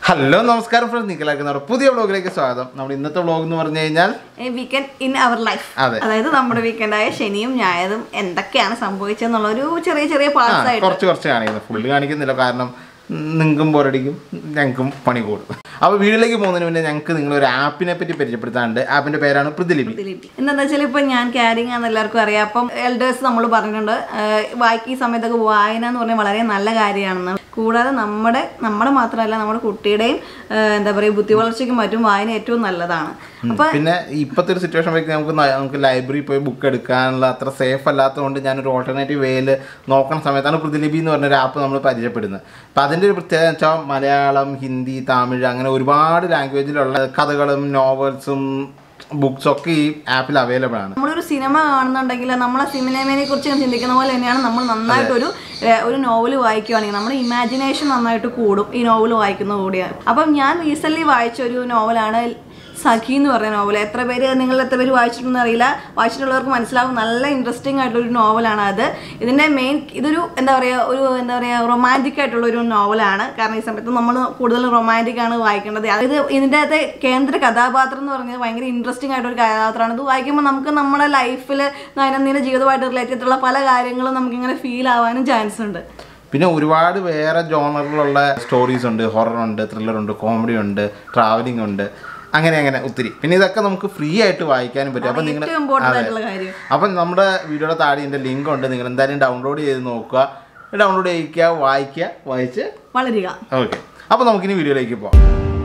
Hello നമസ്കാരം friends നിങ്ങളാക്കുന്ന നമ്മുടെ പുതിയ വ്ളോഗിലേക്ക് സ്വാഗതം നമ്മുടെ ഇന്നത്തെ വ്ളോഗ് എന്ന് പറഞ്ഞു കഴിഞ്ഞാൽ വീക്കെൻഡ് ഇൻ അവർ ലൈഫ് അതെ. അതായത് നമ്മുടെ വീക്കെൻഡായ ശനിയും ഞായറും എന്തൊക്കെയാണ് സംഭവിച്ചെന്നുള്ള ഒരു ചെറിയ ചെറിയ ആ പാർട്സ് ആയിട്ട് കുറച്ച് കുറച്ച് കാണിക്കുന്നത് ഫുള്ള് കാണിക്കുന്നില്ല കാരണം നിങ്ങൾക്കും ബോറടിക്കും ഞങ്ങൾക്കും പണി കൂടും അപ്പോൾ വീട്ടിലേക്ക് പോകുന്നതിന് മുന്നേ ഞങ്ങൾക്ക് നിങ്ങൾ ഒരു ആപ്പിനെ പറ്റി പരിചയപ്പെടുത്താണ്ട് ആപ്പിന്റെ പേരാണ് പ്രതിലിപി പ്രതിലിപി എന്താണെന്ന് വെച്ചാൽ ഇപ്പം ഞാൻ ക്യാരിങ് ആണെന്ന് എല്ലാവർക്കും അറിയാം അപ്പം എൽഡേഴ്സ് നമ്മൾ പറഞ്ഞിട്ടുണ്ട് വായിക്കുന്ന ഈ സമയത്തൊക്കെ വായന എന്ന് പറഞ്ഞാൽ വളരെ നല്ല കാര്യമാണെന്ന് കൂടാതെ നമ്മുടെ നമ്മുടെ മാത്രമല്ല നമ്മുടെ കുട്ടിയുടെയും ആ, എന്താ പറയുക ബുദ്ധി വളർച്ചയ്ക്കും മറ്റും വായന ഏറ്റവും നല്ലതാണ് അപ്പൊ പിന്നെ ഇപ്പോഴത്തെ ഒരു സിറ്റുവേഷൻ വയ്ക്ക് നമുക്ക് ന- നമുക്ക് ലൈബ്രറി പോയി ബുക്ക് എടുക്കാനുള്ള അത്ര സേഫ് അല്ലാത്തതുകൊണ്ട് ഞാനൊരു ഓൾട്ടർനേറ്റീവ് വേയിൽ നോക്കുന്ന സമയത്താണ് പ്രതിലിപി എന്ന് പറഞ്ഞൊരു ആപ്പ് നമ്മൾ പരിചയപ്പെടുന്നത് അപ്പം അതിൻ്റെ ഒരു പ്രത്യേകത വെച്ചാൽ മലയാളം ഹിന്ദി തമിഴ് അങ്ങനെ ഒരുപാട് ലാംഗ്വേജിലുള്ള കഥകളും നോവൽസും ബുക്സും ഒക്കെ ഈ ആപ്പിൽ അവൈലബിൾ ആണ് നമ്മളൊരു സിനിമ കാണുന്നുണ്ടെങ്കിൽ നമ്മളെ സിനിമയെ കുറിച്ച് ചിന്തിക്കുന്ന പോലെ തന്നെയാണ് നമ്മൾ നന്നായിട്ടൊരു ഏഹ്, ഒരു നോവൽ വായിക്കുകയാണെങ്കിൽ നമ്മുടെ ഇമാജിനേഷൻ നന്നായിട്ട് കൂടും ഈ നോവൽ വായിക്കുന്ന കൂടിയാണ് അപ്പം ഞാൻ റീസെന്റ് വായിച്ച ഒരു നോവലാണ് സഖി എന്ന് പറഞ്ഞ നോവൽ എത്ര പേര് നിങ്ങൾ എത്ര പേര് വായിച്ചിട്ടുണ്ടെന്ന് അറിയില്ല വായിച്ചിട്ടുള്ളവർക്ക് മനസ്സിലാവും നല്ല ഇൻട്രസ്റ്റിംഗ് ആയിട്ടുള്ളൊരു നോവലാണ് അത് ഇതിൻ്റെ മെയിൻ ഇതൊരു എന്താ പറയുക ഒരു എന്താ പറയുക റൊമാൻറ്റിക് ആയിട്ടുള്ള ഒരു നോവലാണ് കാരണം ഈ സമയത്ത് നമ്മൾ കൂടുതൽ റൊമാൻറ്റിക് ആണ് വായിക്കേണ്ടത് ഇത് ഇതിൻ്റെ അകത്തെ കേന്ദ്ര കഥാപാത്രം എന്ന് പറഞ്ഞത് ഭയങ്കര ഇൻട്രസ്റ്റിംഗ് ആയിട്ടൊരു കഥാപാത്രമാണ് ഇത് വായിക്കുമ്പോൾ നമുക്ക് നമ്മുടെ ലൈഫിൽ ദൈനംദിന ജീവിതമായിട്ട് റിലേറ്റ് ചെയ്തിട്ടുള്ള പല കാര്യങ്ങളും നമുക്കിങ്ങനെ ഫീൽ ആവാനും ചാൻസ് ഉണ്ട് പിന്നെ ഒരുപാട് വേറെ ജോണറിലുള്ള സ്റ്റോറീസ് ഉണ്ട് ഹൊറർ ഉണ്ട് ത്രില്ലർ ഉണ്ട് കോമഡി ഉണ്ട് ട്രാവലിംഗ് ഉണ്ട് അങ്ങനെ അങ്ങനെ ഒത്തിരി പിന്നെ ഇതൊക്കെ നമുക്ക് ഫ്രീ ആയിട്ട് വായിക്കാനും പറ്റും അപ്പം നിങ്ങൾ ഏറ്റവും ഇമ്പോർട്ടൻ്റ് ആയിട്ടുള്ള കാര്യം അപ്പം നമ്മുടെ വീഡിയോയുടെ താഴെ എൻ്റെ ലിങ്ക് ഉണ്ട് നിങ്ങൾ എന്തായാലും ഡൗൺലോഡ് ചെയ്ത് നോക്കുക ഡൗൺലോഡ് ചെയ്യിക്കുക വായിക്കുക വായിച്ച് വളരുക ഓക്കെ അപ്പോൾ നമുക്കിനി വീഡിയോയിലേക്ക് പോകാം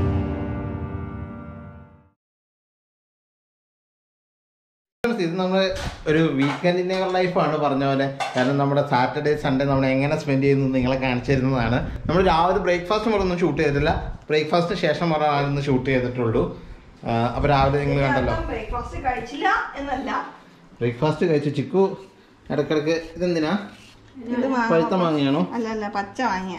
ഇത് നമ്മൾ ഒരു വീക്കെൻഡിൻ്റെ ലൈഫാണ് പറഞ്ഞ പോലെ കാരണം നമ്മുടെ സാറ്റർഡേ സൺഡേ നമ്മൾ എങ്ങനെ സ്പെൻഡ് ചെയ്യുന്നു നിങ്ങളെ കാണിച്ചു തരുന്നതാണ് നമ്മൾ രാവിലെ ബ്രേക്ക്ഫാസ്റ്റ് മുറ ഒന്നും ഷൂട്ട് ചെയ്തിട്ടില്ല ബ്രേക്ക്ഫാസ്റ്റിന് ശേഷം മുറ ആയിരുന്നു ഷൂട്ട് ചെയ്തിട്ടുള്ളൂ അപ്പോൾ രാവിലെ നിങ്ങൾ കണ്ടല്ലോ ബ്രേക്ക്ഫാസ്റ്റ് കഴിച്ചില്ല എന്നല്ല ബ്രേക്ക്ഫാസ്റ്റ് കഴിച്ചു ചിക്കു ഇടക്കിടക്ക് ഇതെന്തിനാ ഇത് മാങ്ങ പഴുത്ത മാങ്ങയാണോ അല്ല അല്ല പച്ച വാങ്ങിയ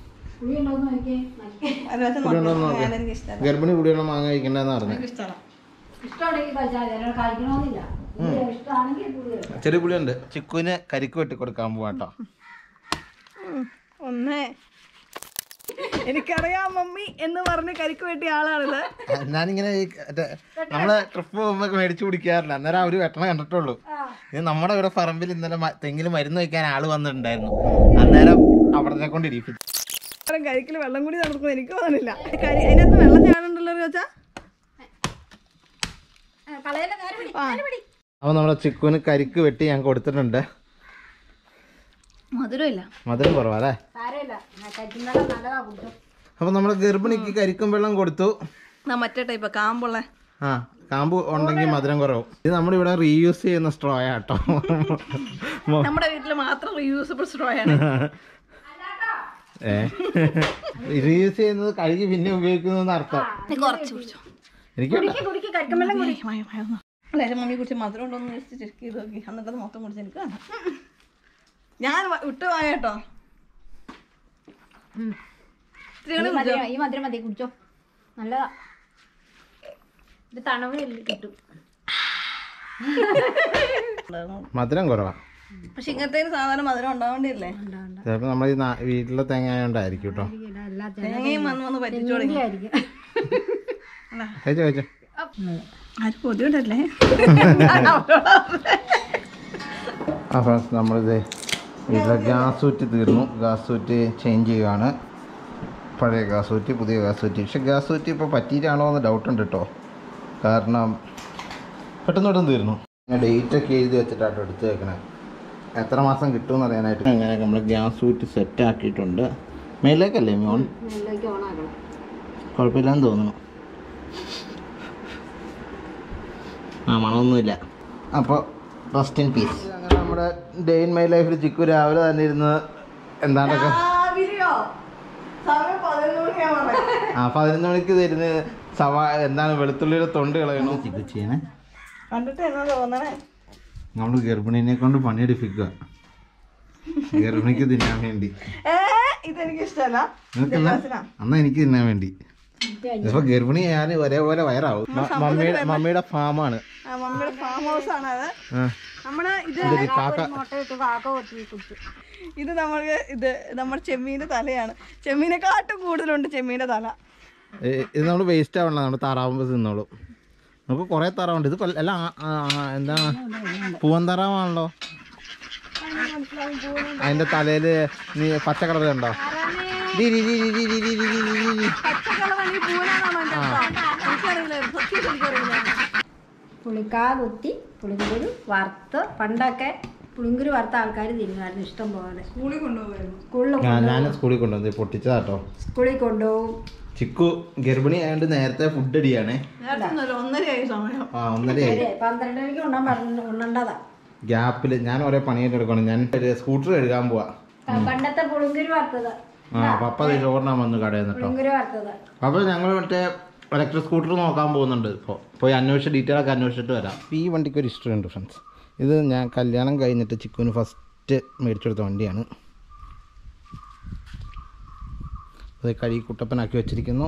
കുടിയുണ്ടോന്ന് നോക്കാം ഗർഭിണി കുടിയുള്ള മാങ്ങ കഴിക്കണ്ടെന്ന് പറഞ്ഞു ഇഷ്ടമുണ്ടെങ്കിൽ കഴിച്ചാൽ മതി. എന്നോട് കഴിക്കണമെന്നില്ല ഇത് ഇഷ്ടമാണെങ്കിൽ പുള്ളി ചെറിയ പുളിയുണ്ട് ചിക്കുവിന് കരിക്ക് വെട്ടി കൊടുക്കാൻ പോവാട്ടോ ഒന്ന് എനിക്കറിയാം മമ്മി എന്ന് പറഞ്ഞ് കരിക്ക് വെട്ടിയ ആളാണിത് ഞാനിങ്ങനെ ഈ മറ്റേ നമ്മള് ട്രിപ്പ് പോകുമ്പോ മേടിച്ചു കുടിക്കാറില്ല അന്നേരം അവര് വെട്ടണ കണ്ടിട്ടുള്ളൂ ഇത് നമ്മുടെ ഇവിടെ പറമ്പിൽ ഇന്നലെ മ- തെങ്ങില് മരുന്ന് വയ്ക്കാൻ ആള് വന്നിട്ടുണ്ടായിരുന്നു അന്നേരം അവിടെ കൊണ്ട് ഇരിപ്പിച്ചു കരിക്കിൽ വെള്ളം കൂടി നടക്കും എനിക്ക് തോന്നുന്നില്ല കരി അതിനകത്ത് വെള്ളം ചാടുണ്ടല്ലോ ചോച്ചാ കളയല്ല കാര്യം പിടി. അപ്പൊ നമ്മുടെ ചിക്കുവിന് കരിക്ക് വെട്ടി ഞാൻ കൊടുത്തിട്ടുണ്ട് മധുരമില്ല മധുരം കുറവാ അല്ലേ സാരമില്ല കഴിക്കുന്നത് നല്ലതാ കുട്ടും അപ്പൊ നമ്മുടെ ഗർഭിണിക്ക് കരിക്കും വെള്ളം കൊടുത്തു എന്നാ മറ്റേ ടൈപ്പ് കാമ്പുള്ള ആ കാമ്പ് ഉണ്ടെങ്കിൽ മധുരം കുറവും ഇത് നമ്മളിവിടെ റീയൂസ് ചെയ്യുന്ന സ്ട്രോ ആട്ടോ നമ്മുടെ വീട്ടിൽ മാത്രം റീയൂസബിൾ സ്ട്രോ ആണ് ഏ റീയൂസ് ചെയ്യുന്നത് കഴുകി പിന്നെ ഉപയോഗിക്കുന്നു അർത്ഥം നീ കുറച്ച് കുടിച്ചോ എനിക്ക് വേണ്ട. കുടിക്ക് കഴിക്കുമ്പോൾ കുടി അല്ല മമ്മി കുറിച്ച് മധുരം ഉണ്ടോ എന്ന് ജസ്റ്റ് ചെക്ക് ചെയ്ത് നോക്കി എന്നിട്ട് അത് മൊത്തം കുടിച്ച് എനിക്ക് വേണ്ട ഞാൻ വ- വിട്ടു പോയ കേട്ടോ സ്ത്രീകള് ഈ മധുരം ഈ മധുരം മതി കുടിച്ചോ നല്ലതാ ഇത് തണവിൽ കിട്ടും മധുരം കുറവാ പക്ഷെ ഇങ്ങനത്തെ സാധാരണ മധുരം ഉണ്ടാവേണ്ടിയല്ലേ ചിലപ്പോ നമ്മൾ ഈ നാ- വീട്ടിലെ തേങ്ങ ആയതുകൊണ്ടായിരിക്കും കേട്ടോ തേങ്ങയും വന്ന് വന്ന് പറ്റിച്ചു തുടങ്ങി കഴിച്ചോ കഴിച്ചോ ആരും ബുദ്ധിമുട്ടല്ലേ ആ ഫ്രണ്ട്സ് നമ്മളിത് വീട്ടിലെ ഗ്യാസ് ഊറ്റി തീർന്നു ഗ്യാസ് ഊറ്റി ചേഞ്ച് ചെയ്യുകയാണ് പഴയ ഗ്യാസ് ഊറ്റി പുതിയ ഗ്യാസ് ഊറ്റി പക്ഷെ ഗ്യാസ് ഊറ്റി ഇപ്പോൾ പറ്റിയിട്ടാണോ എന്ന് ഡൗട്ട് ഉണ്ട് കേട്ടോ കാരണം പെട്ടെന്ന് പെട്ടെന്ന് തീർന്നു ഞാൻ ഡേറ്റ് ഒക്കെ എഴുതി വെച്ചിട്ടാട്ടോ എടുത്ത് വെക്കണേ എത്ര മാസം കിട്ടുമെന്ന് അറിയാനായിട്ട് അങ്ങനെ നമ്മൾ ഗ്യാസ് ഊറ്റി സെറ്റ് ആക്കിയിട്ടുണ്ട് മേലേക്കല്ലേ മോൺ നെല്ലേക്ക് ഓണാക്കണം കുഴപ്പമില്ലാന്ന് തോന്നുന്നു ആ മണമൊന്നുമില്ല അപ്പോൾ റസ്റ്റ് ഇൻ പീസ് അങ്ങനെ നമ്മുടെ ഡേ ഇൻ മൈ ലൈഫിൽ ചിക്കു രാവിലെ തന്നെ ഇരുന്ന് എന്താണ്ടൊക്കെ രാവിലെയോ സമയം പതിനൊന്ന് മണിയാവണേ ആ പതിനൊന്ന് മണിക്ക് തരുന്ന സവാ എന്താണ് വെളുത്തുള്ളിയുടെ തൊണ്ട് കളയണോ ചിക്കു ചെയ്യണേ കണ്ടിട്ട് എന്നാ തോന്നണേ നമ്മൾ ഗർഭിണിനെ കൊണ്ട് പണിയെടുപ്പിക്കുക ഗർഭിണിക്ക് തിന്നാൻ വേണ്ടി ഏ ഇതെനിക്ക് ഇഷ്ടമല്ല നിങ്ങൾക്ക് എന്നാ എന്നാ എനിക്ക് തിന്നാൻ വേണ്ടി ഇപ്പൊ ഗർഭിണി ഞാൻ ഒരേപോലെ വയറാവും മ- മമ്മിയുടെ മമ്മിയുടെ ഫാമാണ് മമ്മിയുടെ ഫാം ഹൗസ് ആണ് അത് നമ്മുടെ ഇത് ഇതൊരു കാക്ക മുട്ട ഇട്ട് കാക്ക കൊത്തി കുടിച്ചു ഇത് നമ്മൾക്ക് ഇത് നമ്മുടെ ചെമ്മീൻ്റെ തലയാണ് ചെമ്മീനെക്കാട്ടും കൂടുതലുണ്ട് ചെമ്മീൻ്റെ തല ഏ- ഇത് നമ്മൾ വേസ്റ്റ് ആവണല്ലോ നമ്മുടെ താറാവുമ്പോൾ തിന്നോളും നമുക്ക് കുറേ താറാവുണ്ട് ഇത് പല- എല്ലാം ആ- ആ- ആ, എന്താ പൂവൻ താറാവാണല്ലോ അതിന്റെ തലയിൽ നീ പച്ച കളർ കണ്ടോ ഡി, ഡി, ഡി, ഡി, ഡി, ഡി, ഡി, ഡി, ഡി, ഡി, ഡി. പച്ചക്കളറാണ് ഈ പൂവനാണോ എൻ്റെ അടുത്ത്? എനിക്കറിയില്ലായിരുന്നു സത്യം എനിക്കറിയില്ലായിരുന്നു പുളിക്കാ കുത്തി പുളിങ്കുരു വറുത്ത് പണ്ടൊക്കെ പുളിങ്കുരു വറുത്ത ആൾക്കാർ തിന്നുമായിരുന്നു ഇഷ്ടം പോലെ സ്കൂളിൽ കൊണ്ടുപോകായിരുന്നു സ്കൂളിൽ ഞാൻ ഞാൻ സ്കൂളിൽ കൊണ്ടുവന്നത് പൊട്ടിച്ചതാട്ടോ സ്കൂളിൽ കൊണ്ടുപോകും ചിക്കു ഗർഭിണി ആയതുകൊണ്ട് നേരത്തെ ഫുഡ് അടിയാണേ നേരത്തെ ഒന്നുമല്ല, ഒന്നരയായി സമയം ആ ഒന്നരയായി ഒരു പന്ത്രണ്ട് മണിക്ക് കൊണ്ടാൻ പറഞ്ഞു ഉണ്ണണ്ടതാ ഗ്യാപ്പിൽ ഞാൻ ഒരേ പണിയായിട്ട് എടുക്കണം ഞാൻ ഒരു സ്കൂട്ടർ കഴുകാൻ പോവാ പണ്ടത്തെ പുളിങ്കുരു വറുത്തത് ആ പപ്പ അത് ചോറിനാൻ വന്നു കടയിൽ നിന്നിട്ടോ പുളിങ്കുരു വറുത്തത് അപ്പോൾ ഞങ്ങൾ മറ്റേ ഇലക്ട്രിക് സ്കൂട്ടർ നോക്കാൻ പോകുന്നുണ്ട് ഇപ്പോൾ പോയി അന്വേഷിച്ച് ഡീറ്റെയിൽ ഒക്കെ അന്വേഷിച്ചിട്ട് വരാം ഈ വണ്ടിക്ക് ഒരു ഹിസ്റ്ററി ഉണ്ട് ഫ്രണ്ട്സ് ഇത് ഞാൻ കല്യാണം കഴിഞ്ഞിട്ട് ചിക്കുവിന് ഫസ്റ്റ് മേടിച്ചു കൊടുത്ത വണ്ടിയാണ് അത് കഴുകി കുട്ടപ്പനാക്കി വെച്ചിരിക്കുന്നു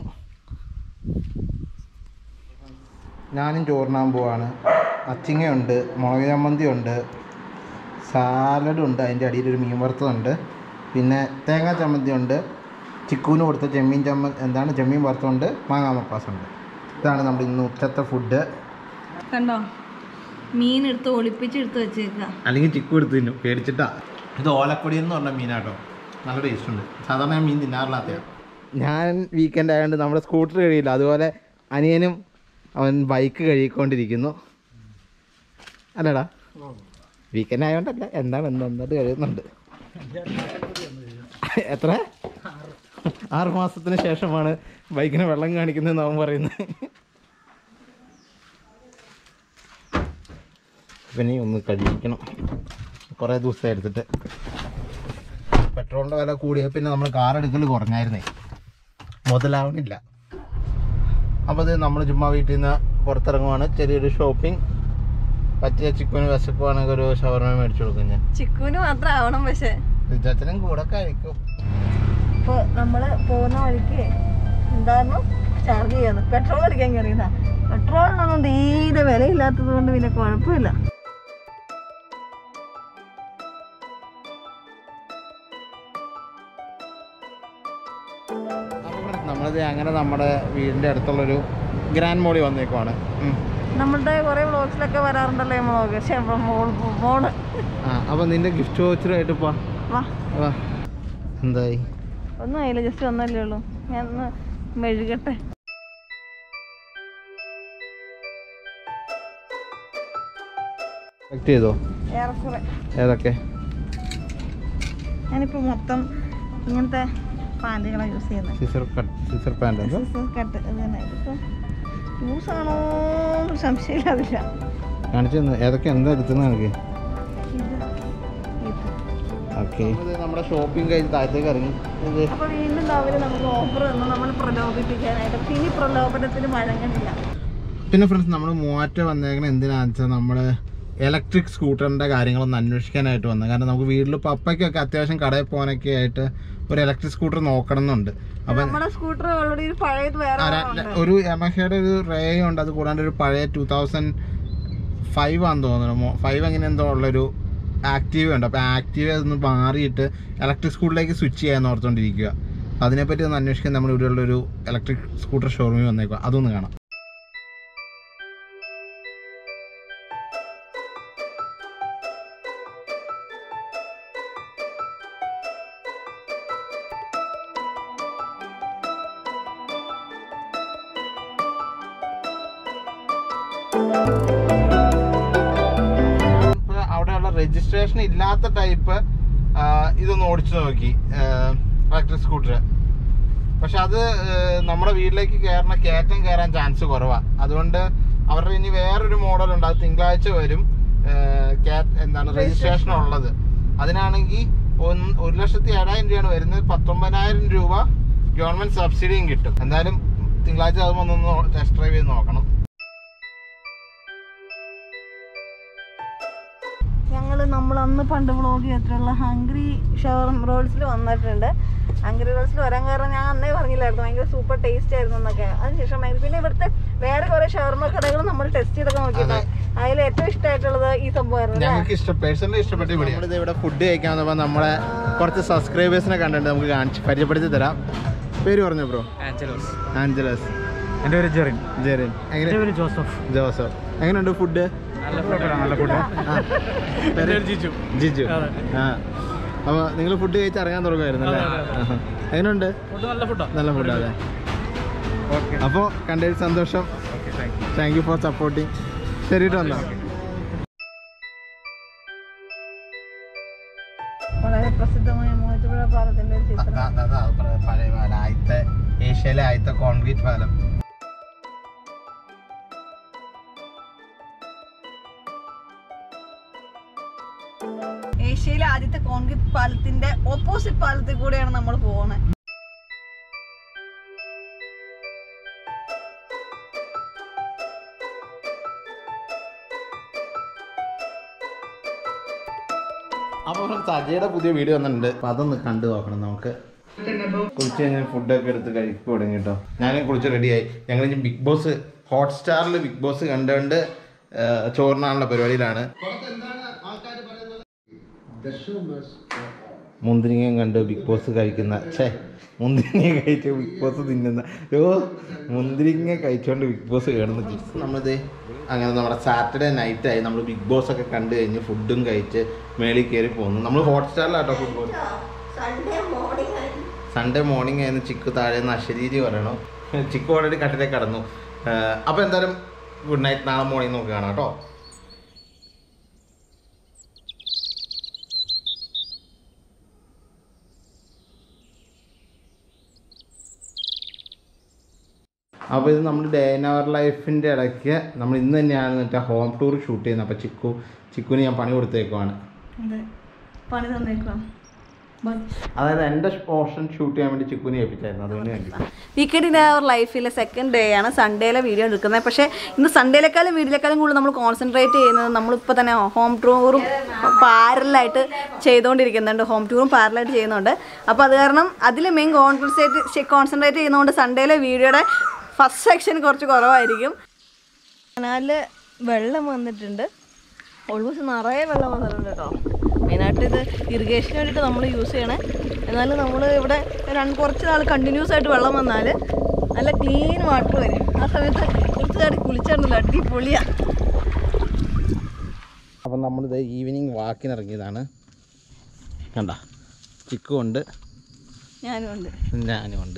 ഞാനും ചോറിനാൻ പോവാണ് അച്ചിങ്ങയുണ്ട് മുളക് ചമ്മന്തി ഉണ്ട് സാലഡുണ്ട് അതിൻ്റെ അടിയിൽ ഒരു മീൻ വറുത്തതുണ്ട് പിന്നെ തേങ്ങാ ചമ്മന്തി ഉണ്ട് ചിക്കൂന് കൊടുത്ത ചെമ്മീൻ ചമ്മ എന്താണ് ചെമ്മീൻ വറുത്തതുണ്ട് മാങ്ങാ മപ്പാസുണ്ട് ഇതാണ് നമ്മുടെ ഇന്ന് ഉച്ചത്തെ ഫുഡ് കണ്ടോ മീൻ എടുത്ത് ഒളിപ്പിച്ചെടുത്ത് വെച്ചേക്കുക അല്ലെങ്കിൽ ചിക്കു എടുത്ത് തിന്നും പേടിച്ചിട്ടാ ഇത് ഓലക്കൊടി എന്ന് പറഞ്ഞ മീനാട്ടോ നല്ല ടേസ്റ്റ് ഉണ്ട് സാധാരണ ഞാൻ മീൻ തിന്നാറില്ലാത്ത ഞാൻ വീക്കെൻഡ് ആയതുകൊണ്ട് നമ്മുടെ സ്കൂട്ടർ കഴിയില്ല അതുപോലെ അനിയനും അവൻ ബൈക്ക് കഴുകിക്കൊണ്ടിരിക്കുന്നു അല്ലടാ വീക്കെൻഡ് ആയതുകൊണ്ടല്ല എന്താണ് എന്ത് എന്നിട്ട് കഴിയുന്നുണ്ട് എത്ര ആറ് മാസത്തിന് ശേഷമാണ് ബൈക്കിന് വെള്ളം കാണിക്കുന്നതെന്ന് അവൻ പറയുന്നത് പിന്നെ ഒന്ന് കഴിക്കണം കുറേ ദിവസം എടുത്തിട്ട് പെട്രോളിൻ്റെ വില കൂടിയ പിന്നെ നമ്മൾ കാർ എടുക്കൽ കുറഞ്ഞായിരുന്നേ മുതലാവണില്ല അപ്പോൾ അത് നമ്മൾ ചുമ്മാ വീട്ടിൽ നിന്ന് പുറത്തിറങ്ങുവാണ് ചെറിയൊരു ഷോപ്പിംഗ് പറ്റിയ ചിക്കന് വിശക്കുവാണെങ്കിൽ ഒരു ഷവർമ മേടിച്ചു കൊടുക്കും ഞാൻ ചിക്കുവിന് മാത്രം ആവണം പക്ഷെ റിച്ചാച്ചനും കൂടെ കഴിക്കും ഇപ്പൊ നമ്മള് പോകുന്ന വഴിക്ക് എന്തായിരുന്നു ചാർജ് ചെയ്യാന്ന് പെട്രോൾ അടിക്കാൻ കയറിയതാ പെട്രോളിനൊന്നും തീരെ വിലയില്ലാത്തത് കൊണ്ട് പിന്നെ കുഴപ്പമില്ല നമ്മളിത് അങ്ങനെ നമ്മുടെ വീടിൻ്റെ അടുത്തുള്ളൊരു ഗ്രാൻഡ് മോളി വന്നേക്കുവാണ് ഉം. നമ്മളുടെ കുറെ വ്ളോഗ്സിലൊക്കെ വരാറുണ്ടല്ലോ ഈ വ്ളോഗ് പക്ഷെ മോൾ മോള് ആ അപ്പോൾ നിന്റെ ഗിഫ്റ്റ് വോച്ചറായിട്ട് പോ വാ വാ എന്തായി ഒന്നും ആയില്ല ജസ്റ്റ് വന്നല്ലേ ഉള്ളൂ ഞാൻ ഒന്ന് മെഴുകട്ടെ സെലക്ട് ചെയ്തോ ഏറെക്കുറെ ഏതൊക്കെ ഞാനിപ്പോ മൊത്തം ഇങ്ങനത്തെ പാൻറ്റുകളാണ് യൂസ് ചെയ്യുന്നത് സിസർ കട്ട് സിസർ പാൻ്റ് എന്തോ കട്ട് ഇത് തന്നെ ഇതിപ്പോ യൂസ് ആണോ എന്ന് സംശയമില്ലാതില്ല കാണിച്ചു തന്നെ ഏതൊക്കെ എന്താ എടുത്തുന്ന എനിക്ക് ഇത് ഇത് ഓക്കെ നമ്മുടെ ഷോപ്പിംഗ് കഴിഞ്ഞ് താഴത്തേക്ക് ഇറങ്ങി ഇത് അപ്പൊ വീണ്ടും അവര് നമുക്ക് ഓഫർ തന്നു നമ്മൾ പ്രലോഭിപ്പിക്കാനായിട്ട് അപ്പൊ ഇനി പ്രലോഭനത്തിന് വഴങ്ങണില്ല പിന്നെ ഫ്രണ്ട്സ് നമ്മൾ മൂവാറ്റ വന്നേക്കണ എന്തിനാണെന്ന് വെച്ചാൽ നമ്മൾ ഇലക്ട്രിക് സ്കൂട്ടറിൻ്റെ കാര്യങ്ങളൊന്ന് അന്വേഷിക്കാനായിട്ട് വന്നത് കാരണം നമുക്ക് വീട്ടിൽ പപ്പയ്ക്കൊക്കെ അത്യാവശ്യം കടയിൽ പോകാനൊക്കെ ആയിട്ട് ഒരു ഇലക്ട്രിക് സ്കൂട്ടർ നോക്കണം എന്നുണ്ട് അപ്പം നമ്മുടെ സ്കൂട്ടർ ഓൾറെഡി ഒരു പഴയത് വേറെ ആ, ര- ഒരു യമഹയുടെ ഒരു റേ ഉണ്ട് അത് കൂടാണ്ട് ഒരു പഴയ ടൂ തൗസൻഡ് ഫൈവ് ആണെന്ന് തോന്നുന്നു ഫൈവ് അങ്ങനെ എന്തോ ഉള്ളൊരു ആക്റ്റീവ് ഉണ്ട് അപ്പോൾ ആക്റ്റീവ് അതൊന്ന് മാറിയിട്ട് ഇലക്ട്രിക് സ്കൂട്ടറിലേക്ക് സ്വിച്ച് ചെയ്യാൻ ഓർത്തുകൊണ്ടിരിക്കുക അതിനെപ്പറ്റി ഒന്ന് അന്വേഷിക്കാൻ നമ്മൾ ഇവിടെയുള്ളൊരു ഇലക്ട്രിക് സ്കൂട്ടർ ഷോറൂമിൽ വന്നേക്കുക അതൊന്ന് കാണാം ഇപ്പൊ അവിടെയുള്ള രജിസ്ട്രേഷൻ ഇല്ലാത്ത ടൈപ്പ് ഇതൊന്ന് ഓടിച്ചു നോക്കി ഇലക്ട്രിക് സ്കൂട്ടർ പക്ഷെ അത് ആ, നമ്മുടെ വീട്ടിലേക്ക് കയറണ കയറ്റം കയറാൻ ചാൻസ് കുറവാണ് അതുകൊണ്ട് അവരുടെ ഇനി വേറൊരു മോഡൽ ഉണ്ട് അത് തിങ്കളാഴ്ച വരും ആ, കേ- എന്താണ് രജിസ്ട്രേഷൻ ഉള്ളത് അതിനാണെങ്കിൽ ഒന്ന് ഒരു ലക്ഷത്തി ഏഴായിരം രൂപയാണ് വരുന്നത് പത്തൊമ്പതിനായിരം രൂപ ഗവൺമെന്റ് സബ്സിഡിയും കിട്ടും എന്തായാലും തിങ്കളാഴ്ച അത് വന്നൊന്ന് ടെസ്റ്റ് ഡ്രൈവ് ചെയ്ത് നോക്കണം ഞങ്ങൾ നമ്മൾ അന്ന് പണ്ട് വ്ളോഗ് ചെയ്തിട്ടുള്ള ഹംഗ്രി ഷവർമ റോൾസിൽ വന്നിട്ടുണ്ട് ഹംഗ്രി റോൾസിൽ വരാൻ കാരണം ഞാൻ അന്നേ പറഞ്ഞില്ലായിരുന്നു ഭയങ്കര സൂപ്പർ ടേസ്റ്റ് ആയിരുന്നു എന്നൊക്കെ അതിനുശേഷം ഭയങ്കര- പിന്നെ ഇവിടുത്തെ വേറെ കുറെ ഷവർമ കടകൾ നമ്മൾ ടെസ്റ്റ് ചെയ്തൊക്കെ നോക്കിയിട്ടുണ്ട് അതിൽ ഏറ്റവും ഇഷ്ടമായിട്ടുള്ളത് ഈ സംഭവമായിരുന്നു അല്ലേ? ഞങ്ങൾക്ക് ഇഷ്ടം പേഴ്സണലി ഇഷ്ടപ്പെട്ട നമ്മളിത് ഇവിടെ ഫുഡ് കഴിക്കാൻ വന്നപ്പോൾ നമ്മളെ കുറച്ച് സബ്സ്ക്രൈബേഴ്സിനെ കണ്ടിട്ട് നമുക്ക് കാണിച്ച് പരിചയപ്പെടുത്തി തരാം പേര് പറഞ്ഞോ ബ്രോ ആഞ്ചലോസ് ആഞ്ചലസ് എൻ്റെ പേര് ജെറിൻ ജെറിൻ എങ്ങനെ എൻ്റെ പേര് ജോസഫ് ജോസഫ് എങ്ങനെയുണ്ട് ഫുഡ് നല്ല ഫുഡാണ് നല്ല ഫുഡ് എൻ്റെ പേര് ജിജു ജിജു അതെ. ആ അപ്പോൾ നിങ്ങൾ ഫുഡ് കഴിച്ച് ഇറങ്ങാൻ തുടങ്ങുമായിരുന്നു അല്ലേ അതെ, അതെ. ആഹാ. എങ്ങനെയുണ്ട് ഫുഡ് നല്ല ഫുഡാണ് നല്ല ഫുഡ് അതെ ഓക്കെ അപ്പോൾ കണ്ടതിൽ സന്തോഷം okay thank you thank you for സപ്പോർട്ടിങ് ശരിയിട്ട് വന്നോ വളരെ പ്രസിദ്ധമായ മൂവാറ്റുപുഴ പാലത്തിന്റെ ഒരു ചിത്രം പഴയ പാലം ആദ്യത്തെ ഏഷ്യയിലെ ആദ്യത്തെ കോൺക്രീറ്റ് പാലം ഏഷ്യയിലെ ആദ്യത്തെ കോൺക്രീറ്റ് പാലത്തിന്റെ ഓപ്പോസിറ്റ് പാലത്തിൽ കൂടെയാണ് നമ്മൾ പോകുന്നത് അപ്പോൾ സജയുടെ പുതിയ വീഡിയോ വന്നിട്ടുണ്ട് അപ്പോൾ അതൊന്ന് കണ്ടു നോക്കണം നമുക്ക് കുളിച്ച് കഴിഞ്ഞാൽ ഫുഡൊക്കെ എടുത്ത് കഴിക്കും തുടങ്ങി കേട്ടോ ഞാനും കുളിച്ച് റെഡിയായി ഞങ്ങൾ ഇനി ബിഗ് ബോസ് ഹോട്ട്സ്റ്റാറിൽ ബിഗ് ബോസ് കണ്ടുകൊണ്ട് ആ, ചോറിനാനുള്ള പരിപാടിയിലാണ് മുന്തിരിങ്ങയും കണ്ട് ബിഗ് ബോസ് കഴിക്കുന്ന ഛേ മുന്തിരിങ്ങ കഴിച്ച് ബിഗ് ബോസ് തിന്നുന്ന ഓ മുന്തിരിങ്ങ കഴിച്ചുകൊണ്ട് ബിഗ് ബോസ് കയറുന്ന നമ്മളിത് അങ്ങനെ നമ്മുടെ സാറ്റർഡേ നൈറ്റായി നമ്മൾ ബിഗ് ബോസ് ഒക്കെ കണ്ടു കഴിഞ്ഞ് ഫുഡും കഴിച്ച് മേളിൽ കയറി പോകുന്നു നമ്മൾ ഹോട്ട്സ്റ്റാറിലാട്ടോ ഫുട്ബോൾ സൺഡേ മോർണിംഗ് ആയിരുന്നു ചിക്കു താഴെ നിന്ന് അശരീരി പറയണു ചിക്കു ഓൾറെഡി കട്ടിലേക്ക് കടന്നു അപ്പോൾ എന്തായാലും ഗുഡ് നൈറ്റ് നാളെ മോർണിംഗ് നമുക്ക് കാണാം കേട്ടോ അപ്പോൾ ഇത് നമ്മൾ ഡേ ഇൻ അവർ ലൈഫിൻ്റെ ഇടയ്ക്ക് നമ്മൾ ഇന്ന് തന്നെയാണ് മറ്റേ ഹോം ടൂർ ഷൂട്ട് ചെയ്യുന്നത് അപ്പോൾ ചിക്കു ചിക്കുവിന് ഞാൻ പണി കൊടുത്തേക്കുവാണ് അതെ പണി തന്നേക്കാം അതായത് എൻ്റെ പോർഷൻ ഷൂട്ട് ചെയ്യാൻ വേണ്ടി ചിക്കുവിനെ ഏൽപ്പിച്ചായിരുന്നു അതുകൊണ്ട് വേണ്ടി വീക്കെൻഡ് ഇൻ അവർ ലൈഫിലെ സെക്കൻഡ് ഡേ ആണ് സൺഡേയിലെ വീഡിയോ എടുക്കുന്നത് പക്ഷേ ഇന്ന് സൺഡേയിലേക്കാളും വീഡിയോയിലേക്കാളും കൂടുതൽ നമ്മൾ കോൺസെൻട്രേറ്റ് ചെയ്യുന്നത് നമ്മളിപ്പോൾ തന്നെ ഹോം ടൂറും പാരലായിട്ട് ചെയ്തുകൊണ്ടിരിക്കുന്നുണ്ട് ഹോം ടൂറും പാരലായിട്ട് ചെയ്യുന്നുണ്ട് അപ്പോൾ അത് കാരണം അതിൽ മെയിൻ കോൺസെൻട്രേറ്റ് കോൺസെൻട്രേറ്റ് ചെയ്യുന്നതുകൊണ്ട് സൺഡേയിലെ വീഡിയോയുടെ ഫസ്റ്റ് സെക്ഷൻ കുറച്ച് കുറവായിരിക്കും കനാലിൽ വെള്ളം വന്നിട്ടുണ്ട് ഓൾമോസ്റ്റ് നിറയെ വെള്ളം വന്നിട്ടുണ്ട് കേട്ടോ മെയിനായിട്ട് ഇത് ഇറിഗേഷന് വേണ്ടിയിട്ട് നമ്മൾ യൂസ് ചെയ്യണേ എന്നാലും നമ്മൾ ഇവിടെ രണ്ട് കുറച്ച് നാൾ കണ്ടിന്യൂസ് ആയിട്ട് വെള്ളം വന്നാൽ നല്ല ക്ലീൻ വാട്ടർ വരും ആ സമയത്ത് കുറച്ച് ചാടി കുളിച്ചിട്ടുണ്ടല്ലോ അടിപൊളിയാണ് അപ്പം നമ്മളിത് ഈവനിങ് വാക്കിന് ഇറങ്ങിയതാണ് കണ്ട ചിക്കു ഉണ്ട് ഞാനും ഉണ്ട് ഞാനും ഉണ്ട്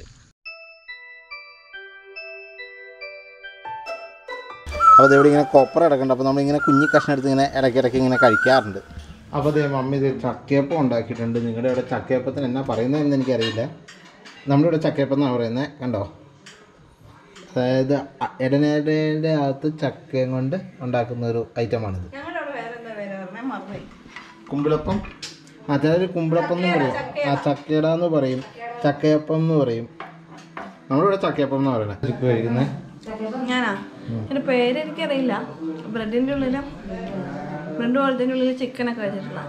അപ്പോൾ ഇതെവിടെ ഇങ്ങനെ കൊപ്പറ കിടക്കുന്നുണ്ട് അപ്പോൾ നമ്മളിങ്ങനെ കുഞ്ഞി കഷ്ണം എടുത്ത് ഇങ്ങനെ ഇടയ്ക്കിടയ്ക്ക് ഇങ്ങനെ കഴിക്കാറുണ്ട് അപ്പോൾ അതേ മമ്മി ഇത് ചക്കയപ്പം ഉണ്ടാക്കിയിട്ടുണ്ട് നിങ്ങളുടെ ഇവിടെ ചക്കയപ്പത്തിന് എന്നാ പറയുന്നതെന്ന് എനിക്കറിയില്ല നമ്മുടെ ഇവിടെ ചക്കയപ്പം എന്നാണ് പറയുന്നത് കണ്ടോ അതായത് അ- ഇടനേടയുടെ അകത്ത് ചക്കയും കൊണ്ട് ഉണ്ടാക്കുന്ന ഒരു ഐറ്റമാണിത് ഞങ്ങളുടെ അവിടെ വേറെ എന്താ പേര് പറഞ്ഞാൽ മറന്നുപോയി കുമ്പിളപ്പം ആ ചിലർ കുമ്പിളപ്പം എന്ന് പറയും ആ ചക്കട എന്ന് പറയും ചക്കയപ്പം എന്ന് പറയും നമ്മളിവിടെ ചക്കയപ്പം എന്ന് പറയണേ ചിക്കു കഴിക്കുന്നത് ഞാനാ എൻ്റെ പേര് എനിക്കറിയില്ല ബ്രെഡിൻ്റെ ഉള്ളിൽ ബ്രെഡ് പോലത്തിൻ്റെ ഉള്ളിൽ ചിക്കനൊക്കെ വെച്ചിട്ടുള്ള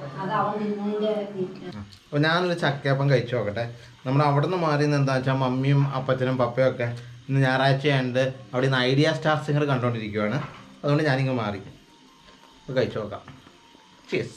അപ്പോൾ ഞാനൊരു ചക്കയപ്പം കഴിച്ചു നോക്കട്ടെ നമ്മൾ അവിടെ നിന്ന് മാറി നിന്ന് എന്താ വെച്ചാൽ മമ്മിയും അപ്പച്ചനും പപ്പയും ഒക്കെ ഇന്ന് ഞായറാഴ്ച ആയതുകൊണ്ട് അവിടെ നിന്ന് ഐഡിയ സ്റ്റാർ സിംഗർ കണ്ടുകൊണ്ടിരിക്കുവാണ് അതുകൊണ്ട് ഞാനിങ്ങ് മാറി അപ്പോൾ കഴിച്ചു നോക്കാം ചീസ്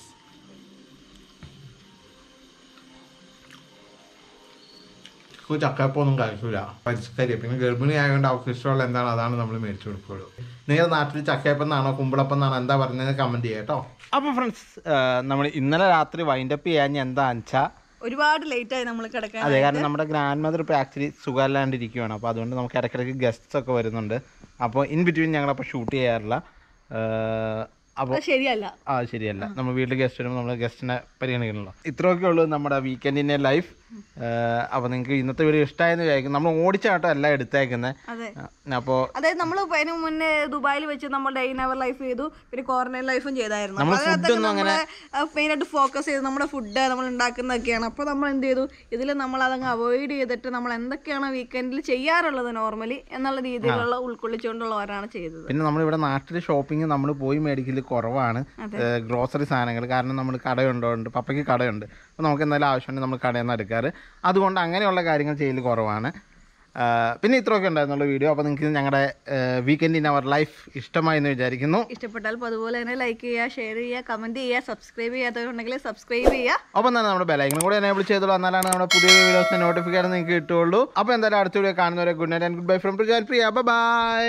ചക്കയപ്പം ഒന്നും കഴിക്കില്ല പരിഷ്കരി പിന്നെ ഗർഭിണി ആയതുകൊണ്ട് അവർക്ക് ഇഷ്ടമുള്ള എന്താണ് അതാണ് നമ്മൾ മേടിച്ചു കൊടുക്കുകയുള്ളൂ നിങ്ങളുടെ നാട്ടിൽ ചക്കയപ്പം എന്നാണോ കുമ്പിളപ്പം എന്നാണോ എന്താ പറയുന്നത് കമൻറ്റ് ചെയ്യാം കേട്ടോ അപ്പോൾ ഫ്രണ്ട്സ് നമ്മൾ ഇന്നലെ രാത്രി വൈൻഡപ്പ് ചെയ്യാൻ എന്താ വെച്ചാൽ ഒരുപാട് ലേറ്റായി നമ്മൾ കിടക്കാൻ അതെ കാരണം നമ്മുടെ ഗ്രാൻഡ് മദർ ഇപ്പോൾ ആക്ച്വലി സുഖമില്ലാണ്ടിരിക്കുകയാണ് അപ്പോൾ അതുകൊണ്ട് നമുക്ക് ഇടയ്ക്കിടയ്ക്ക് ഗസ്റ്റ്സ് ഒക്കെ വരുന്നുണ്ട് അപ്പോൾ ഇൻ ബിറ്റ്വീൻ ഞങ്ങളപ്പോൾ ഷൂട്ട് ചെയ്യാറില്ല അപ്പോൾ അത് ശരിയല്ല ആ ശരിയല്ല നമ്മൾ വീട്ടിൽ ഗസ്റ്റ് വരുമ്പോൾ നമ്മൾ ഗസ്റ്റിനെ പരിഗണിക്കണല്ലോ ഇത്രയൊക്കെ ഉള്ളൂ നമ്മുടെ വീക്കെൻഡിൻ്റെ ലൈഫ് അപ്പോൾ നിങ്ങൾക്ക് ഇന്നത്തെ വീഡിയോ ഇഷ്ടമായെന്ന് വിചാരിക്കും നമ്മൾ ഓടിച്ചാട്ടോ എല്ലാം എടുത്തേക്കുന്നത് അതെ അപ്പോൾ അതായത് നമ്മൾ അതിന് മുന്നേ ദുബായിൽ വെച്ച് നമ്മൾ ഡേ ഇൻ അവർ ലൈഫ് ചെയ്തു പിന്നെ ക്വാറന്റൈൻ ലൈഫും ചെയ്തായിരുന്നു നമ്മൾ അപ്പൊ food അതിനകത്തൊക്കെ ഒന്നും അങ്ങനെ- നമ്മള് മെയിൻ ആയിട്ട് ഫോക്കസ് ചെയ്ത് നമ്മുടെ ഫുഡ് നമ്മൾ ഉണ്ടാക്കുന്നതൊക്കെയാണ് അപ്പോൾ നമ്മൾ എന്ത് ചെയ്തു ഇതിൽ നമ്മൾ അതങ്ങ് അവോയ്ഡ് ചെയ്തിട്ട് നമ്മൾ എന്തൊക്കെയാണ് വീക്കെൻഡിൽ ചെയ്യാറുള്ളത് നോർമലി എന്നുള്ള രീതിയിലുള്ള ഉൾക്കൊള്ളിച്ചുകൊണ്ടുള്ളവരാണ് ചെയ്തത് പിന്നെ നമ്മളിവിടെ നാട്ടിൽ ഷോപ്പിംഗ് നമ്മൾ പോയി മേടിക്കൽ കുറവാണ് ഗ്രോസറി സാധനങ്ങൾ കാരണം നമ്മൾ കടയുണ്ടോണ്ട് പപ്പയ്ക്ക് കടയുണ്ട് അപ്പോൾ നമുക്ക് എന്തായാലും ആവശ്യമുണ്ടെങ്കിൽ നമ്മൾ കടയിൽ നിന്ന് എടുക്കാറ് അതുകൊണ്ട് അങ്ങനെയുള്ള കാര്യങ്ങൾ ചെയ്യൽ കുറവാണ് ആ, പിന്നെ ഇത്രയൊക്കെ ഉണ്ടായിരുന്നുള്ള വീഡിയോ അപ്പോൾ നിങ്ങൾക്ക് ഞങ്ങളുടെ വീക്കെൻഡ് ഇൻ അവർ ലൈഫ് ഇഷ്ടമായി എന്ന് വിചാരിക്കുന്നു ഇഷ്ടപ്പെട്ടാൽ അപ്പോൾ അതുപോലെ തന്നെ ലൈക്ക് ചെയ്യുക ഷെയർ ചെയ്യുക കമൻറ്റ് ചെയ്യുക സബ്സ്ക്രൈബ് ചെയ്യാത്തവരുണ്ടെങ്കിൽ സബ്സ്ക്രൈബ് ചെയ്യുക ഒപ്പം തന്നെ നമ്മുടെ ബെലൈക്കനും കൂടി എനേബിൾ ചെയ്തോളൂ എന്നാലാണ് നമ്മുടെ പുതിയ വീഡിയോസിന്റെ നോട്ടിഫിക്കേഷൻ നിങ്ങൾക്ക് കിട്ടുള്ളൂ അപ്പോൾ എന്തായാലും അടുത്ത വീഡിയോ കാണുന്നവരെ good night and goodbye from Prajan Priya bye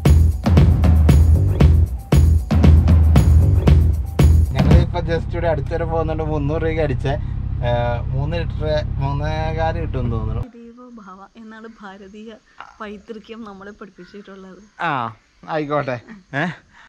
ഞങ്ങൾ ഇപ്പൊ ജസ്റ്റ് ഇവിടെ അടുത്തുവരെ പോകുന്നുണ്ട് മുന്നൂറ് രൂപയ്ക്ക് അടിച്ച മൂന്ന് ലിറ്റർ മൂന്നേകാല് കിട്ടും തോന്നുന്നു ദൈവഭാവ എന്നാണ് ഭാരതീയ പൈതൃക്യം നമ്മളെ പഠിപ്പിച്ചിട്ടുള്ളത് ആ ആയിക്കോട്ടെ ഏഹ്